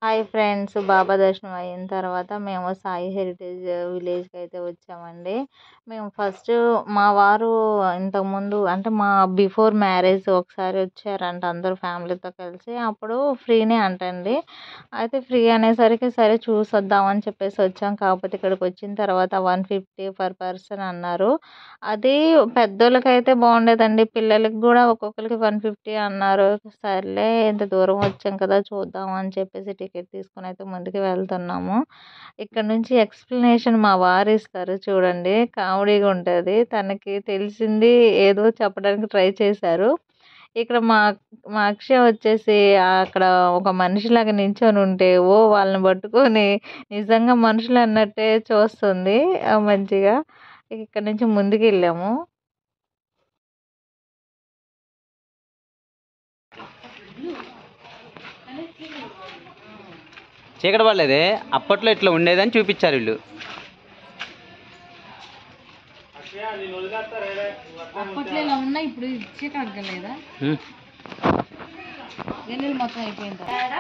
Hi friends బాబా దర్శనం అయిన తర్వాత మేము సాయి హెరిటేజ్ విలేజ్కి అయితే వచ్చామండి మేము ఫస్ట్ మా వారు ఇంతకుముందు అంటే మా బిఫోర్ మ్యారేజ్ ఒకసారి వచ్చారంట అందరూ ఫ్యామిలీతో కలిసి అప్పుడు ఫ్రీనే అంటండి అయితే ఫ్రీ అనేసరికి సరే చూసి వద్దామని చెప్పేసి వచ్చాం కాకపోతే ఇక్కడికి వచ్చిన తర్వాత వన్ ఫిఫ్టీ పర్ పర్సన్ అన్నారు అది పెద్దోళ్ళకి అయితే బాగుండేదండి పిల్లలకి కూడా ఒక్కొక్కరికి వన్ ఫిఫ్టీ అన్నారు సర్లే ఇంత దూరం వచ్చాం కదా చూద్దాం అని చెప్పేసి టికెట్ తీసుకొని అయితే ముందుకు వెళ్తున్నాము ఇక్కడ నుంచి ఎక్స్ప్లెనేషన్ మా వారు ఇస్తారు చూడండి కామెడీగా ఉంటుంది తనకి తెలిసింది ఏదో చెప్పడానికి ట్రై చేశారు ఇక్కడ మా మా అక్షయ వచ్చేసి అక్కడ ఒక మనిషిలాగా నించొని ఉంటే ఓ వాళ్ళని పట్టుకొని నిజంగా మనుషులు అన్నట్టే చూస్తుంది ఆ మంచిగా ఇక్కడ నుంచి ముందుకు వెళ్ళాము చీకటి పడలేదే అప్పట్లో ఇట్లా ఉండేదని చూపించారు వీళ్ళు అప్పట్లో ఇలా ఉన్నా ఇప్పుడు చీకటి లేదా హ్మ్. వెన్నెల మొత్తం అయిపోయింది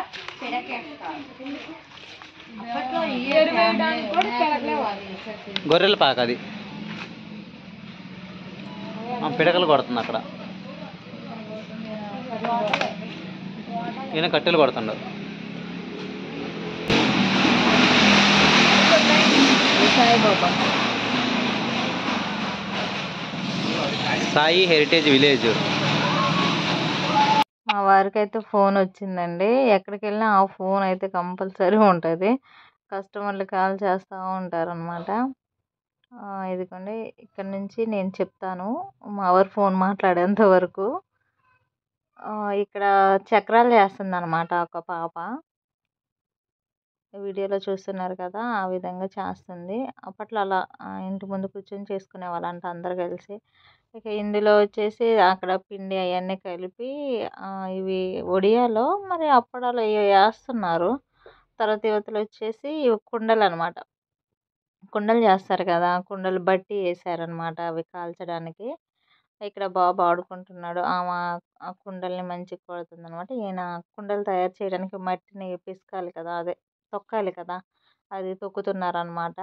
గొర్రెల పాక అది ఆ, పిడకలు కొడుతుంది అక్కడ ఈయన కట్టెలు కొడుతుండవు సాయిబాబా సాయి హెరిటేజ్ విలేజ్ మా వారికి అయితే ఫోన్ వచ్చిందండి ఎక్కడికి వెళ్ళినా ఆ ఫోన్ అయితే కంపల్సరీ ఉంటుంది కస్టమర్లు కాల్ చేస్తూ ఉంటారు అనమాట ఇదిగోండి ఇక్కడ నుంచి నేను చెప్తాను మా వారు ఫోన్ మాట్లాడేంత వరకు ఆ, ఇక్కడ చక్రాలు చేస్తుంది అనమాట ఒక పాప వీడియోలో చూస్తున్నారు కదా ఆ విధంగా చేస్తుంది అప్పట్లో అలా ఆ, ఇంటి ముందు కూర్చొని చేసుకునే వాళ్ళంట అందరు కలిసి ఇక ఇందులో వచ్చేసి అక్కడ పిండి అవన్నీ కలిపి ఆ, ఇవి ఒడియాలో మరి అప్పడాలు ఇవి వేస్తున్నారు తర్వాత యువతలు వచ్చేసి ఇవి కుండలు అనమాట కుండలు చేస్తారు కదా కుండలు బట్టి వేసారనమాట అవి కాల్చడానికి ఇక్కడ బాబు ఆడుకుంటున్నాడు ఆమె ఆ కుండల్ని మంచిగా కొడుతుంది అనమాట ఈయన కుండలు తయారు చేయడానికి మట్టిని పిసకాలి కదా అదే తొక్కాలి కదా అది తొక్కుతున్నారనమాట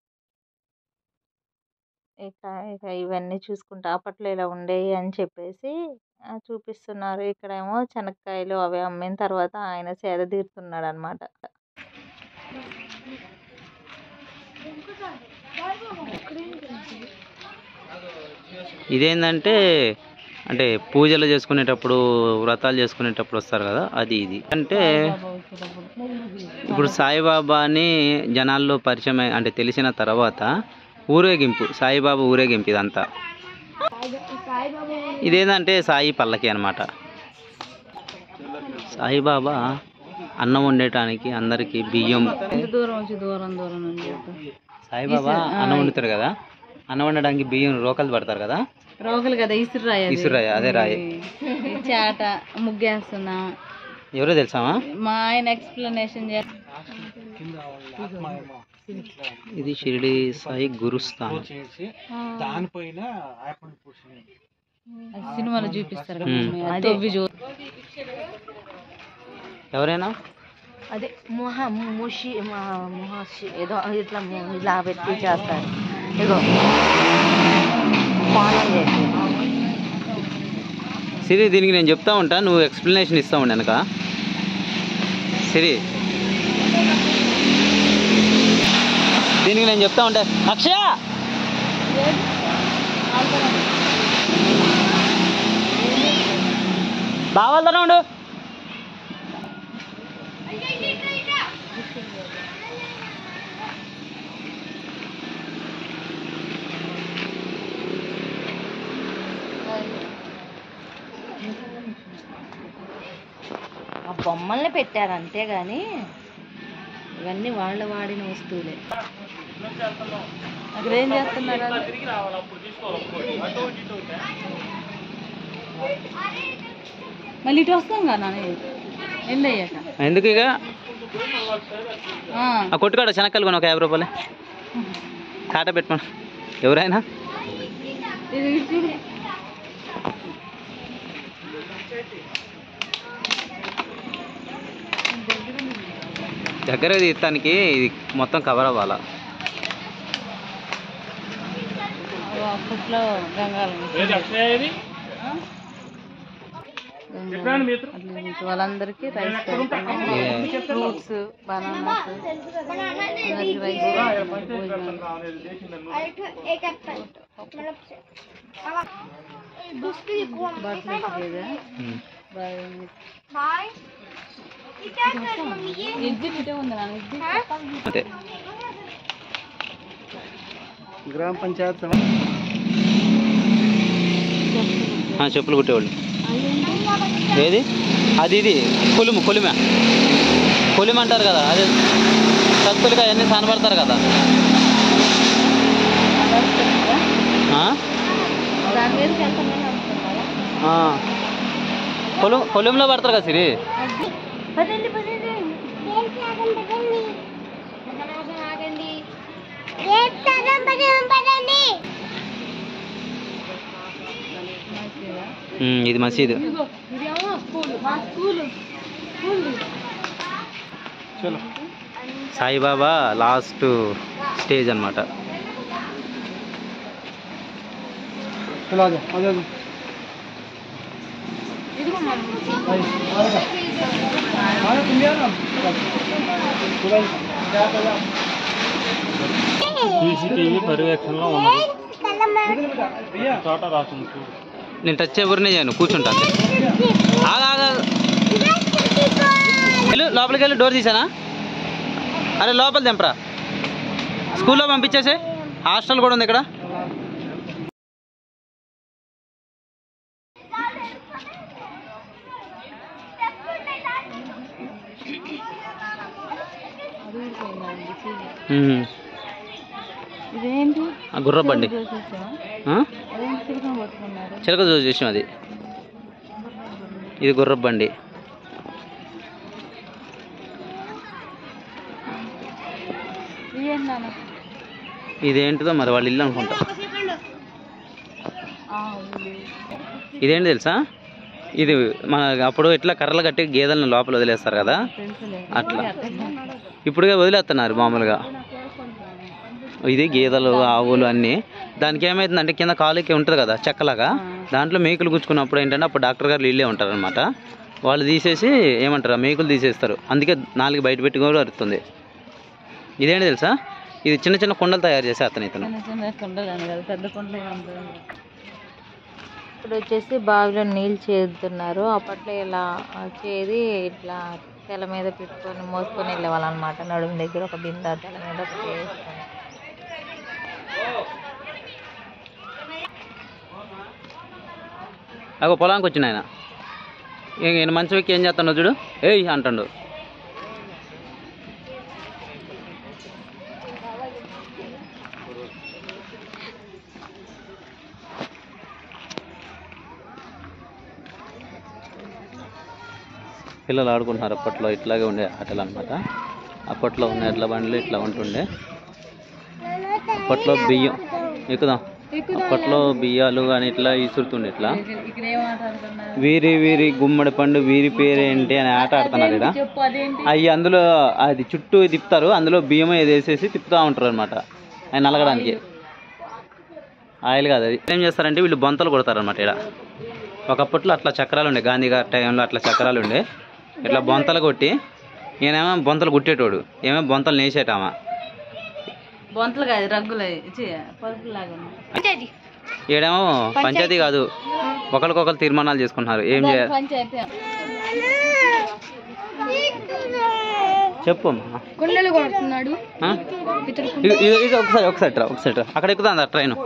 ఇక ఇక ఇవన్నీ చూసుకుంటా అప్పట్లో ఇలా ఉండేవి అని చెప్పేసి ఆ, చూపిస్తున్నారు ఇక్కడేమో శనక్కాయలు అవి అమ్మిన తర్వాత ఆయన సేద తీరుతున్నాడు అనమాట ఇదేంటంటే అంటే పూజలు చేసుకునేటప్పుడు వ్రతాలు చేసుకునేటప్పుడు వస్తారు కదా అది ఇది అంటే ఇప్పుడు సాయిబాబాని జనాల్లో పరిచయం అయి- అంటే తెలిసిన తర్వాత ఊరేగింపు సాయిబాబా ఊరేగింపు ఇదంతా ఇదేంటంటే సాయి పల్లకి అన్నమాట సాయిబాబా అన్నం వండటానికి అందరికి బియ్యం దూరం వచ్చి దూరం దూరం నుండి సాయిబాబా అన్నం వండుతారు కదా అన్నం వండడానికి బియ్యం రోకలు పడతారు కదా రోగులు కదా ఇసురు రాయి అది. ఇసురాయి అదే రాయి ఈ చాట ముగ్గేస్తున్నా ఎవరో తెలుసామా మా ఆయన ఎక్స్ప్లెనేషన్ ఇది షిరిడి సాయి గురుస్థానం సినిమాలో చూపిస్తారు కదా మ్మ్. మమ్మీ, అది తవ్వి చూ ఎవరైనా అదే మొహ ముషి మొహషి ఏదో ఇట్లా ము- ఇలా పెట్టి చేస్తారు ఇగో పానం చేసి సిరి దీనికి నేను చెప్తా ఉంటా నువ్వు ఎక్స్ప్లెనేషన్ ఇస్తా ఉండు వెనక సిరి దీనికి నేను చెప్తా ఉంటా అక్షయ బావాలతోనే ఉండు ఆ బొమ్మల్ని పెట్టారు అంతేగాని ఇవన్నీ వాళ్ళ వాడిన వస్తువులే అక్కడ ఏం చేస్తున్నారు వాళ్ళు? మళ్ళీ ఇటు వస్తాం కదా నాన్న ఎండ్ అయ్యాక ఎందుకు ఇక ఆ, ఆ కొట్టుకాడ శనక్కలు కొని ఒక యాభై రూపాయలే కాట పెట్టమను ఎవరైనా ఇది ఇటు చూడు. దగ్గర తీస్తానికి ఇది మొత్తం కవర్ అవ్వాలా అప్పట్లో గంగాలు వాళ్ళందరికీ రైస్ ఫ్రూట్స్ బనానాస్ అందరికి రైస్ భోజనాలు బట్టలు లేదా ఉమ్. ఎగ్జిట్ ఇటే ఉంది నాన్న ఎగ్జిట్ అంతే గ్రామ పంచాయత్ ఆ, చెప్పులు కుట్టేవాళ్ళు ఏది అది ఇది కొలుము కొలిమ కొలిమ అంటారు కదా అదే సత్తులుగా అవన్నీ కనబడతారు కదా ఆ? దాని మీదకి వెళ్తామని అనుకున్నారా ఆ. కొలు కొలింలో పడతారు కదా సిరి పదండి పదండి ఉమ్, ఇది మసీదు ఇదేమో స్కూల్ మా స్కూల్ స్కూల్ చలో సాయిబాబా లాస్ట్ స్టేజ్ అన్నమాట చలో ఆజా ఆజా ఆజా ఇదిగో भाई आएगा आना तुम भी आना पूरा क्या कर रहा సీసీటీవీ పర్యవేక్షణలో ఉన్నది भैया చోట రాసింది చూడు. నేను టచ్ ఎవరిని చేయను కూర్చుంటాను ఆగా ఆగా వెళ్ళు లోపలికి వెళ్ళి డోర్ తీసానా అరే లోపల తెంపరా స్కూల్లో పంపించేసే హాస్టల్ కూడా ఉంది ఇక్కడ ఉమ్. ఇదేంటి ఆ గుర్ర బండి చూసేసావా? ఆ? అదేంటి తిరుగుని పట్టుకున్నారు చిలక చూసి చూసాం అది ఇది గుర్ర బండి ఇదేంటి నాన్న ఇదేంటిదో మరి వాళ్ళ ఇల్లు అనుకుంటా ఆ, ఇది. ఇదేంటి తెలుసా ఇది మన అప్పుడు ఇట్లా కర్రలు కట్టి గేదెలను లోపల వదిలేస్తారు కదా తెలుసులే అట్లా ఇప్పుడుగా వదిలేస్తున్నారు మామూలుగా ఇది గేదెలు ఆవులు అన్నీ దానికి ఏమవుతుందంటే కింద కాలుకి ఉంటుంది కదా చెక్కలాగా దాంట్లో మేకులు గుచ్చుకున్నప్పుడు ఏంటంటే అప్పుడు డాక్టర్ గారు వీళ్ళే ఉంటారనమాట వాళ్ళు తీసేసి ఏమంటారు ఆ మేకులు తీసేస్తారు అందుకే నాలుగు బయట పెట్టి కూడా అరుతుంది ఇదేంటి తెలుసా ఇది చిన్న చిన్న కుండలు తయారు చేసే అతను ఇతను చిన్న చిన్న కుండలు కదా పెద్ద కుండలు ఏమంటారు ఇప్పుడు వచ్చేసి బావిలో నీళ్ళు చేదుతున్నారు అప్పట్లో ఇలా ఆ, చేది ఇట్లా తెల మీద పెట్టుకొని మోసుకొని వెళ్ళేవాళ్ళు అనమాట నడుము దగ్గర ఒక బింద తెల మీద ఒకటి వేసుకొని అగో పొలానికి వచ్చిన ఆయన ఈయన మంచం ఎక్కి ఏం చేస్తాడు చూడు ఏయ్ అంటాడు పిల్లలు ఆడుకుంటున్నారు అప్పట్లో ఇట్లాగే ఉండే ఆటలు అనమాట అప్పట్లో ఉన్న ఎడ్ల బండ్లు ఇట్లా ఉంటుండే అప్పట్లో బియ్యం ఎక్కుదాం అప్పట్లో బియ్యాలు కానీ ఇట్లా ఇసురుతుండే ఇట్లా ఇక్కడ ఏం ఆట ఆడుతున్నారు వీరి వీరి గుమ్మడి పండు వీరి పేరేంటి అనే ఆట ఆడుతున్నారు ఇక్కడ చెప్పు అదేంటి అవి అందులో అది చుట్టూ తిప్పుతారు అందులో బియ్యం ఏది వేసేసి తిప్పుతూ ఉంటారు అనమాట అవి నలగడానికి ఆయిల్ కాదు అది ఏం చేస్తారంటే వీళ్ళు బొంతలు కొడతారు అనమాట ఇక్కడ ఒకప్పట్లో అట్లా చక్రాలు ఉండే గాంధీ గారి టైంలో అట్లా చక్రాలు ఉండే ఇట్లా బొంతలు కొట్టి ఈయనేమో బొంతలు కుట్టేటోడు ఏమో బొంతలు నేసేటామా బొంతలు కాదు రగ్గులు పరుపులు లాగా ఉన్నాయి ఈడేమో పంచాయతీ కాదు ఒకరికొకరు తీర్మానాలు చేసుకుంటున్నారు ఏం చేయాలి పంచాయతీ చెప్పు అమ్మా. కుండలు కొడుతున్నాడు ఆ? ఇది ఇది- ఇది ఒకసారి ఒకసారి రా ఒకసారి రా అక్కడ ఎక్కుతా ట్రైన్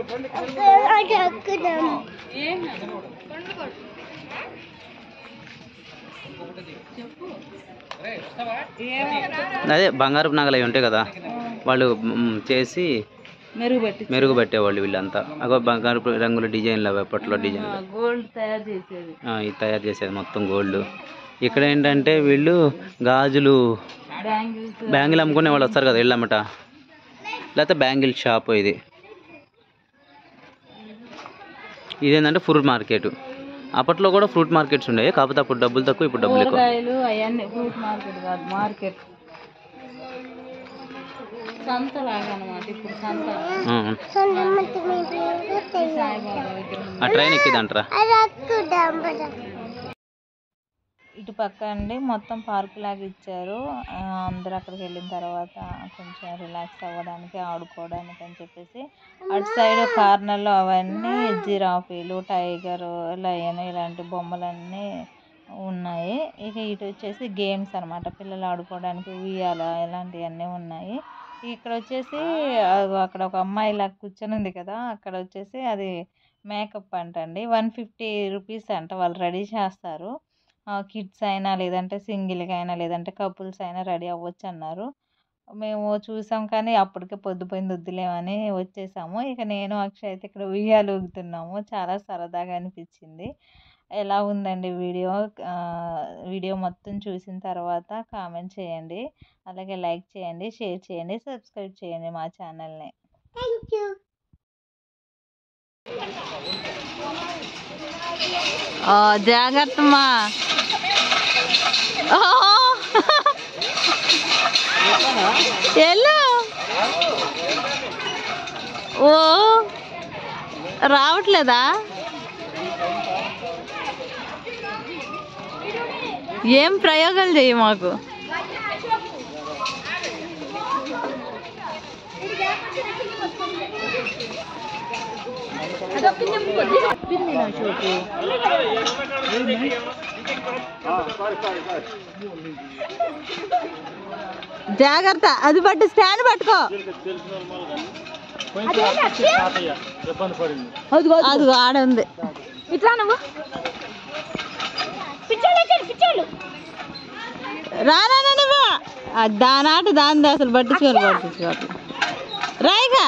అదే బంగారపు నగలు అవి ఉంటాయి కదా వాళ్ళు మ్, చేసి మెరుగు పెట్టి మెరుగు పెట్టేవాళ్ళు వీళ్ళంతా అగో బంగారపు రంగుల డిజైన్లు అవి అప్పట్లో డిజైన్లు గోల్డ్ తయారు చేసేది ఆ, ఇది తయారు చేసేది మొత్తం గోల్డ్ ఇక్కడ ఏంటంటే వీళ్ళు గాజులు బ్యాంగిల్స్ బ్యాంగిల్ అమ్ముకునే వాళ్ళు వస్తారు కదా ఇళ్ళమ్మట లేకపోతే బ్యాంగిల్ షాప్ ఇది ఇదేంటంటే ఫ్రూట్ మార్కెట్ అప్పట్లో కూడా ఫ్రూట్ మార్కెట్స్ ఉండేవి కాకపోతే అప్పుడు డబ్బులు తక్కువ ఇప్పుడు డబ్బులు ఎక్కువ కూరగాయలు అవన్నీ ఫ్రూట్ మార్కెట్ కాదు మార్కెట్ సంత లాగా అనమాట ఇప్పుడు సంత ఆ, సాయిబాబా విగ్రహం ఆ ట్రైన్ ఎక్కిదంటారా ఇటు పక్క అండి మొత్తం పార్క్ లాగా ఇచ్చారు ఆ, అందరూ అక్కడికి వెళ్ళిన తర్వాత కొంచెం రిలాక్స్ అవ్వడానికి ఆడుకోవడానికి అని చెప్పేసి అటు సైడ్ కార్నర్లో అవన్నీ జిరాఫీలు టైగర్ లయన్ ఇలాంటి బొమ్మలన్నీ ఉన్నాయి ఇక ఇటు వచ్చేసి గేమ్స్ అన్నమాట పిల్లలు ఆడుకోవడానికి ఉయ్యాల ఇలాంటివన్నీ ఉన్నాయి ఇక్కడ వచ్చేసి అగో అక్కడ ఒక అమ్మాయి ఇలా కూర్చొని ఉంది కదా అక్కడ వచ్చేసి అది మేకప్ అంటండి వన్ ఫిఫ్టీ రూపీస్ అంట వాళ్ళు రెడీ చేస్తారు కిడ్స్ అయినా లేదంటే సింగిల్గా అయినా లేదంటే కపుల్స్ అయినా రెడీ అవ్వచ్చు అన్నారు మేము చూసాం కానీ అప్పటికే పొద్దుపోయింది వద్దులేమని వచ్చేసాము ఇక నేను అక్షయ్ అయితే ఇక్కడ ఉయ్యాలు ఊగుతున్నాము చాలా సరదాగా అనిపించింది ఎలా ఉందండి వీడియో ఆ, వీడియో మొత్తం చూసిన తర్వాత కామెంట్ చేయండి అలాగే లైక్ చేయండి షేర్ చేయండి సబ్స్క్రైబ్ చేయండి మా ఛానల్ని జాగ్రత్తమ్మా ఎల్లు ఓ రావట్లేదా ఏం ప్రయోగాలు చేయి మాకు జాగ్రత్త అది పట్టు స్టాండ్ పట్టుకో ఇబ్బంది పడింది అదిగో ఆడ ఉంది ఇట్లా నువ్వు రానా నువ్వు అది దాని ఆట దాని అసలు పట్టించుకోరు పట్టించుకోరు రాయిగా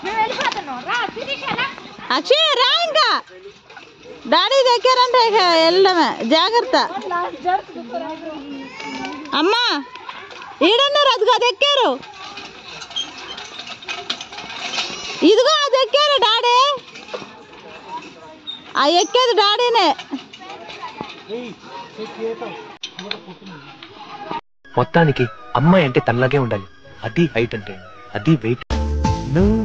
అక్షయ్ రా ఇంకా డాడీ దగ్గరంటే ఇక వెళ్ళడమే జాగ్రత్త అమ్మా ఈడన్నారు అదిగో అది ఎక్కారు ఇదిగో అది ఎక్కారు డాడీ ఆ ఎక్కేది డాడీనే మొత్తానికి అమ్మాయి అంటే తనలాగే ఉండాలి అది హైట్ అంటే అది వెయిట్ నువ్వు